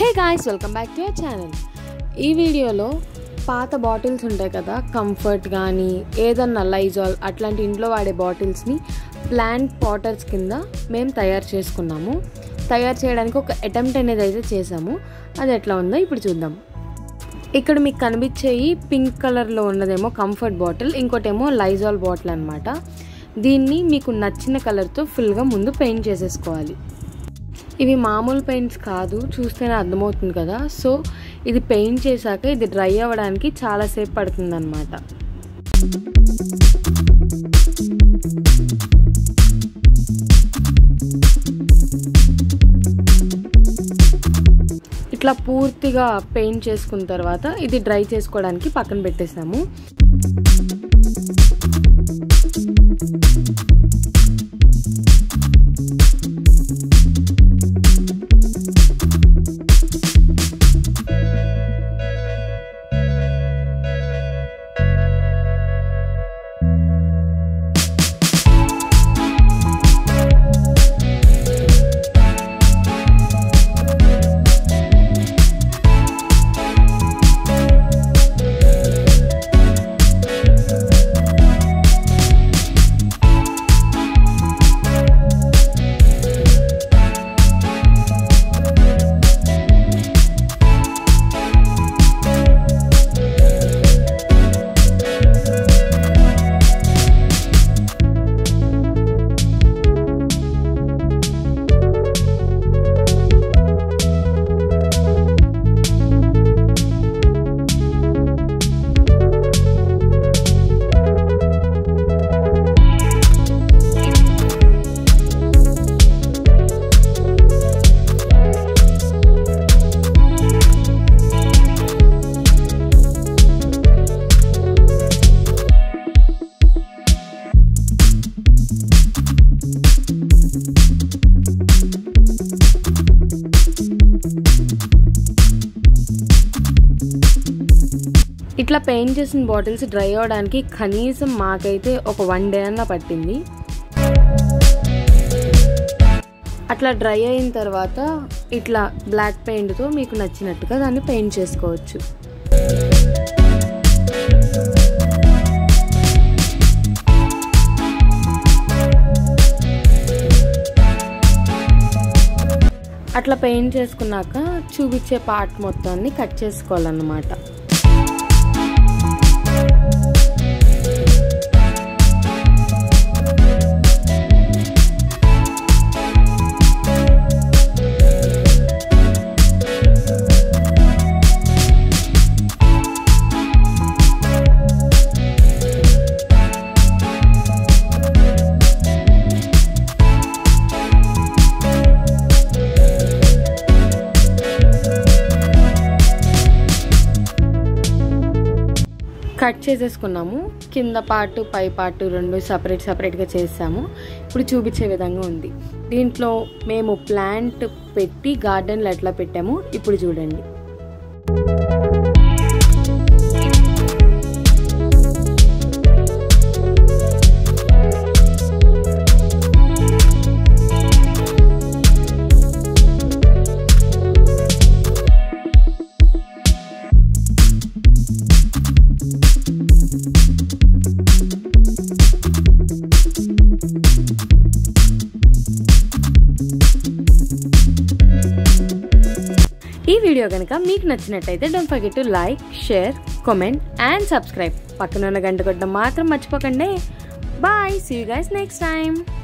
hey guys welcome back to our channel ఈ వీడియోలో పాత బాటిల్స్ ఉంటాయి కదా కంఫర్ట్ కానీ ఏదన్నా లైజాల్ అట్లాంటి ఇంట్లో వాడే బాటిల్స్ని ప్లాంట్ పాటర్స్ కింద మేము తయారు చేసుకున్నాము తయారు చేయడానికి ఒక అటెంప్ట్ అనేది అయితే చేసాము అది ఎట్లా ఉందో ఇప్పుడు చూద్దాం ఇక్కడ మీకు కనిపించేవి పింక్ కలర్లో ఉన్నదేమో కంఫర్ట్ బాటిల్ ఇంకోటేమో లైజాల్ బాటిల్ అనమాట దీన్ని మీకు నచ్చిన కలర్తో ఫుల్గా ముందు పెయింట్ చేసేసుకోవాలి ఇవి మామూలు పెయింట్స్ కాదు చూస్తేనే అర్థమవుతుంది కదా సో ఇది పెయింట్ చేశాక ఇది డ్రై అవ్వడానికి చాలాసేపు పడుతుంది అనమాట ఇట్లా పూర్తిగా పెయింట్ చేసుకున్న తర్వాత ఇది డ్రై చేసుకోవడానికి పక్కన పెట్టేసాము ఇట్లా పెయింట్ చేసిన బాటిల్స్ డ్రై అవ్వడానికి కనీసం మాకైతే ఒక వన్ డే అన్న పట్టింది అట్లా డ్రై అయిన తర్వాత ఇట్లా బ్లాక్ పెయింట్తో మీకు నచ్చినట్టుగా దాన్ని పెయింట్ చేసుకోవచ్చు అట్లా పెయింట్ చేసుకున్నాక చూపించే పార్ట్ మొత్తాన్ని కట్ చేసుకోవాలన్నమాట కట్ చేసేసుకున్నాము కింద పార్ట్ పై పార్ట్ రెండు సపరేట్ సపరేట్గా చేసాము ఇప్పుడు చూపించే విధంగా ఉంది దీంట్లో మేము ప్లాంట్ పెట్టి గార్డెన్లో ఎట్లా పెట్టాము ఇప్పుడు చూడండి ఈ వీడియో కనుక మీకు నచ్చినట్టయితే don't forget to like share comment and subscribe పక్కన ఉన్న గంట కొట్టడం మాత్రం మర్చిపోకండి bye see you guys next time